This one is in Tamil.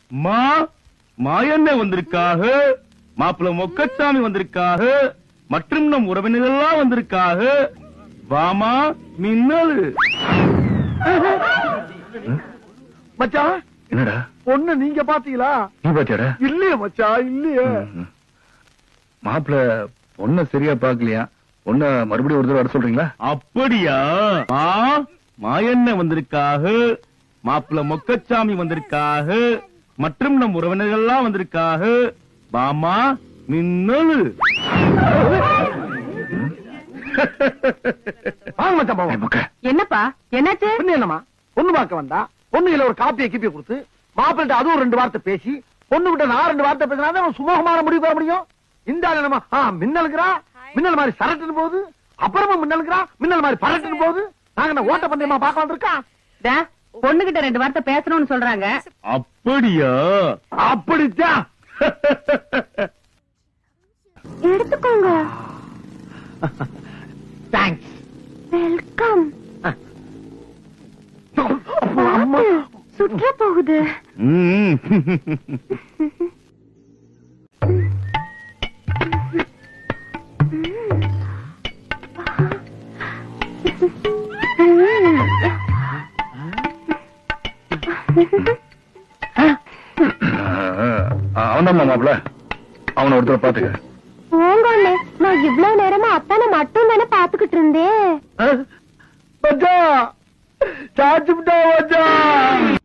மா மாயண்ண வந்திருக்காக மாப்பிள்ள மொக்கச்சாமி வந்திருக்காக மற்றும் நம் உறவினர்கள்லாம் வந்திருக்காக வாமா மின்னல் மச்சான் என்னடா பொண்ணு நீங்க பாத்தீங்களா நீ பாத்தியாடா இல்லையே மச்சான் இல்லையே மாப்பிள்ள பொண்ண சரியா பாக்கலையா பொண்ண மறுபடியும் ஒரு தடவை வர சொல்றீங்களா அப்படியா மா மாயண்ண வந்திருக்காக மாப்பிள்ள மொக்கச்சாமி வந்திருக்காக மற்றும் நம் உறவினர்கள்லாம் வந்திருக்காக வாமா மின்னல் வாங்க மச்சான் ஏய், பாவம் முக்க என்னப்பா என்னாச்சு பொண்ணு என்னமா பொண்ணு பார்க்க வந்தா பொண்ணுல ஒரு காப்பியை கிப்பியை கொடுத்து மாப்பிள்ளை அதுவும் ரெண்டு வார்த்தை பேசி பொண்ணு கிட்ட நான் ரெண்டு வார்த்தை பேசினா தான் சுமூகமான முடிவு பெற முடியும் இந்த ஆளு என்னமா ஆ, மின்னலுங்கிறா மின்னல் மாதிரி சரட்டுன்னு போகுது அப்புறமா மின்னலுங்கிறா மின்னல் மாதிரி பரட்டுன்னு போகுது நாங்க என்ன ஓட்ட பந்தயமா பார்க்க வந்திருக்கோம் டா, பொண்ணுகிட்ட ரெண்டு வார்த்தை பேசணும்னு சொல்றாங்க அப்படியா அப்படித்தான் எடுத்துக்கோங்க தேங்க்ஸ் வெல்கம் அம்மா சுற்ற போகுது ம். அவன்தான் மாப்பிள்ள அவனை ஒரு தடவை பாத்துக்க போங்க அண்ணே நான் இவ்வளவு நேரமா அத்தானை மட்டும் தானே பாத்துக்கிட்டு இருந்தேன் மச்சான் சாச்சு மச்சான்